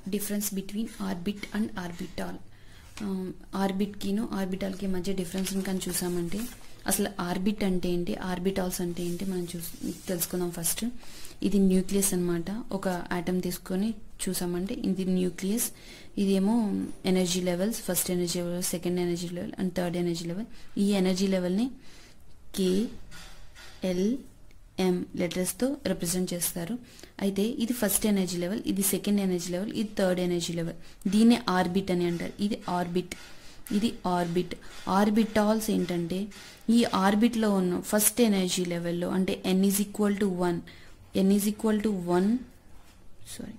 difference between orbit and orbital ఆర్బిట్కిను ఆర్బిటాల్కి మధ్య డిఫరెన్స్ కానీ చూసామంటే అసలు ఆర్బిట్ అంటే ఏంటి ఆర్బిటాల్స్ అంటే ఏంటి మనం చూ తెలుసుకుందాం ఫస్ట్ ఇది న్యూక్లియస్ అన్నమాట ఒక ఆటమ్ తీసుకొని చూసామంటే ఇది న్యూక్లియస్ ఇదేమో energy levels first energy level second energy level and third energy level ఈ ఎనర్జీ లెవెల్ని కే ఎల్ ఎం లెటర్స్తో రిప్రజెంట్ చేస్తారు అయితే ఇది ఫస్ట్ ఎనర్జీ లెవెల్ ఇది సెకండ్ ఎనర్జీ లెవెల్ ఇది థర్డ్ ఎనర్జీ లెవెల్ దీన్నే ఆర్బిట్ అని అంటారు ఇది ఆర్బిట్ ఇది ఆర్బిట్ ఆర్బిటాల్స్ ఏంటంటే ఈ ఆర్బిట్లో ఉన్న ఫస్ట్ ఎనర్జీ లెవెల్లో అంటే N is equal to one N is equal to one sorry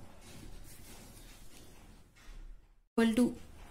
equal to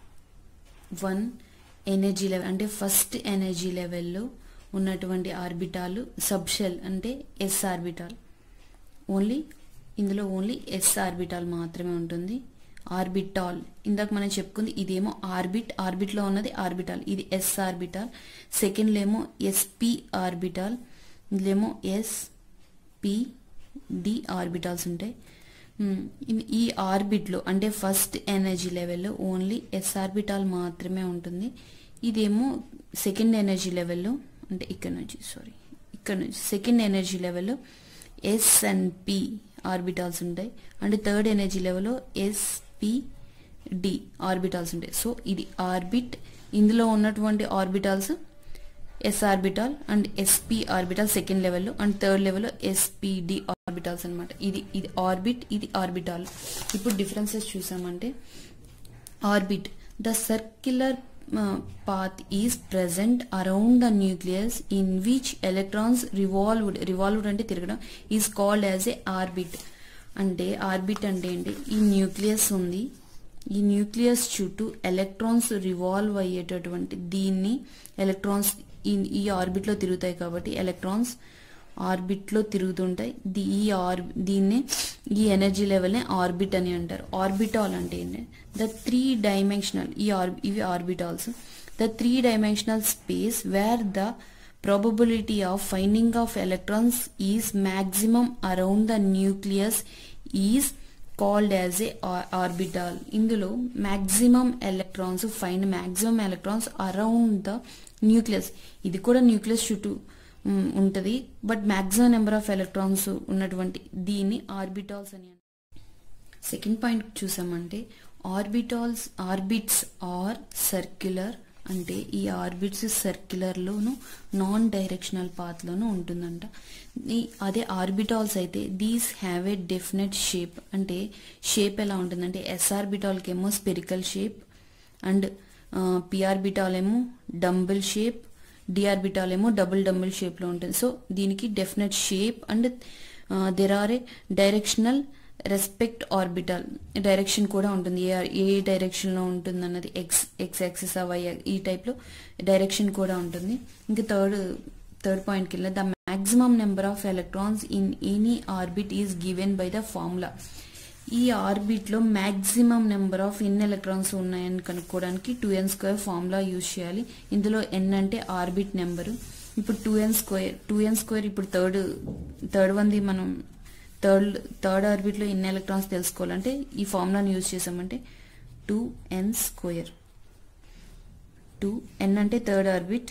one energy level అంటే ఫస్ట్ ఎనర్జీ లెవెల్లో ఉన్నటువంటి ఆర్బిటాలు సబ్షెల్ అంటే ఎస్ ఆర్బిటాల్ ఓన్లీ ఇందులో ఓన్లీ ఎస్ ఆర్బిటాల్ మాత్రమే ఉంటుంది ఆర్బిటాల్ ఇందాక మనం చెప్పుకుంది ఇదేమో ఆర్బిట్ ఆర్బిట్లో ఉన్నది ఆర్బిటాల్ ఇది ఎస్ ఆర్బిటాల్ సెకండ్లో ఏమో ఎస్పి ఆర్బిటాల్ ఇందులో ఎస్ పి డి ఆర్బిటాల్స్ ఉంటాయి మ్, ఇన్- ఈ ఆర్బిట్లో అంటే ఫస్ట్ ఎనర్జీ లెవెల్లో ఓన్లీ ఎస్ ఆర్బిటాల్ మాత్రమే ఉంటుంది ఇదేమో సెకండ్ ఎనర్జీ లెవెల్లో అంటే ఇక్కడ నుంచి సారీ ఇక్కడ నుంచి సెకండ్ ఎనర్జీ లెవెల్లో ఎస్ అండ్ పి ఆర్బిటాల్స్ ఉంటాయి అండ్ థర్డ్ ఎనర్జీ లెవెల్లో ఎస్పి డి ఆర్బిటాల్స్ ఉంటాయి సో ఇది ఆర్బిట్ ఇందులో ఉన్నటువంటి orbitals S orbital and S P orbital second లెవెల్లో అండ్ థర్డ్ లెవెల్లో ఎస్పిడి ఆర్బిటాల్స్ అన్నమాట ఇది ఇది ఆర్బిట్ ఇది ఆర్బిటాల్ ఇప్పుడు డిఫరెన్సెస్ చూసామంటే orbit the circular path is present around the nucleus in which electrons revolved revolved అంటే తిరగడం is called as a orbit అంటే ఆర్బిట్ అంటే ఏంటి ఈ న్యూక్లియస్ ఉంది ఈ న్యూక్లియస్ చుట్టూ ఎలక్ట్రాన్స్ రివాల్వ్ అయ్యేటటువంటి దీన్ని ఎలక్ట్రాన్స్ ఈ ఈ ఆర్బిట్లో తిరుగుతాయి కాబట్టి ఎలక్ట్రాన్స్ ఆర్బిట్లో తిరుగుతుంటాయి ది- ఈ ఆర్ దీన్నే ఈ ఎనర్జీ లెవెల్ని ఆర్బిట్ అని అంటారు ఆర్బిటాల్ అంటే ఏంటి ద త్రీ డైమెన్షనల్ ఈ ఆర్ ఇవి orbitals the three dimensional space where the probability of finding of electrons is maximum around the nucleus is called as a or- orbital ఇందులో maximum electrons find maximum electrons around the nucleus ఇది కూడా nucleus చుట్టూ hmm, ఉంటది but maximum number of electrons ఉన్నటువంటి దీన్ని orbitals అని అంటారు second point చూసామంటే ఆర్బిటాల్స్ ఆర్బిట్స్ ఆర్ సర్క్యులర్ అంటే ఈ ఆర్బిట్స్ సర్క్యులర్లోను నాన్ డైరెక్షనల్ పాత్లోను ఉంటుందంట ఈ అదే ఆర్బిటాల్స్ అయితే these have a definite shape అంటే షేప్ ఎలా ఉంటుందంటే ఎస్ ఆర్బిటాల్కి ఏమో స్పెరికల్ షేప్ అండ్ పిఆర్బిటాల్ ఏమో డంబుల్ షేప్ డిఆర్బిటాల్ ఏమో డబుల్ డంబుల్ షేప్లో ఉంటుంది సో దీనికి definite shape and there are a directional respect orbital direction కూడా ఉంటుంది ఏ ఏ డైరెక్షన్లో ఉంటుంది అన్నది ఎక్స్ ఎక్స్ యాక్సిస్ వై ఈ టైప్లో డైరెక్షన్ కూడా ఉంటుంది ఇంకా థర్డ్ థర్డ్ పాయింట్కి వెళ్ళి the maximum number of electrons in any orbit is given by the formula ఈ ఆర్బిట్లో maximum number of N electrons ఉన్నాయని కనుక్కోవడానికి two N square formula use చేయాలి ఇందులో ఎన్ అంటే ఆర్బిట్ నెంబరు ఇప్పుడు two N square two N square ఇప్పుడు third third వన్ది మనం థర్డ్ థర్డ్ ఆర్బిట్లో ఎన్ని ఎలక్ట్రాన్స్ తెలుసుకోవాలంటే ఈ ఫార్ములాని యూజ్ చేసామంటే two N square two N అంటే third orbit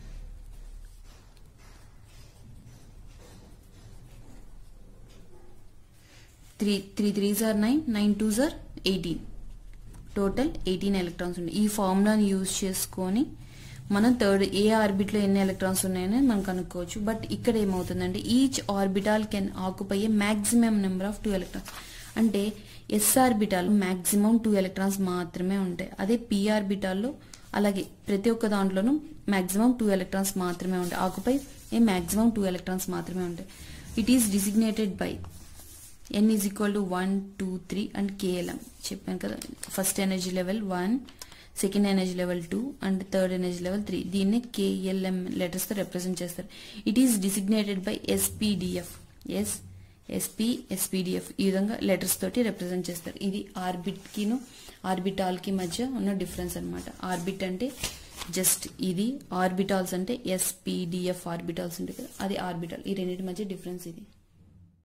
three three threes are nine nine twos are eighteen total eighteen electrons ఉన్నాయి ఈ ఫార్ములాని యూజ్ చేసుకొని మనం థర్డ్ ఏ ఆర్బిట్లో ఎన్ని ఎలక్ట్రాన్స్ ఉన్నాయని మనం కనుక్కోవచ్చు బట్ ఇక్కడ ఏమవుతుందంటే each orbital can occupy a maximum number of two electrons అంటే S orbital maximum two electrons మాత్రమే ఉంటాయి అదే పి ఆర్బిటాల్లో అలాగే ప్రతి ఒక్క దాంట్లోనూ మ్యాక్సిమం టూ ఎలక్ట్రాన్స్ మాత్రమే ఉంటాయి occupy a maximum two electrons మాత్రమే ఉంటాయి it is designated by N is equal to one two three and K L M చెప్పాను కదా first energy level one second energy level two and third energy level three దీన్ని K L M లెటర్స్తో represent చేస్తారు it is designated by S P D F S S P S P D F ఈ విధంగా letters తోటి represent చేస్తారు ఇది ఆర్బిట్కిను ఆర్బిటాల్కి మధ్య ఉన్న డిఫరెన్స్ అన్నమాట ఆర్బిట్ అంటే జస్ట్ ఇది ఆర్బిటాల్స్ అంటే ఎస్పీడిఎఫ్ ఆర్బిటాల్స్ ఉంటాయి కదా అది ఆర్బిటాల్ ఈ రెండింటి మధ్య డిఫరెన్స్ ఇది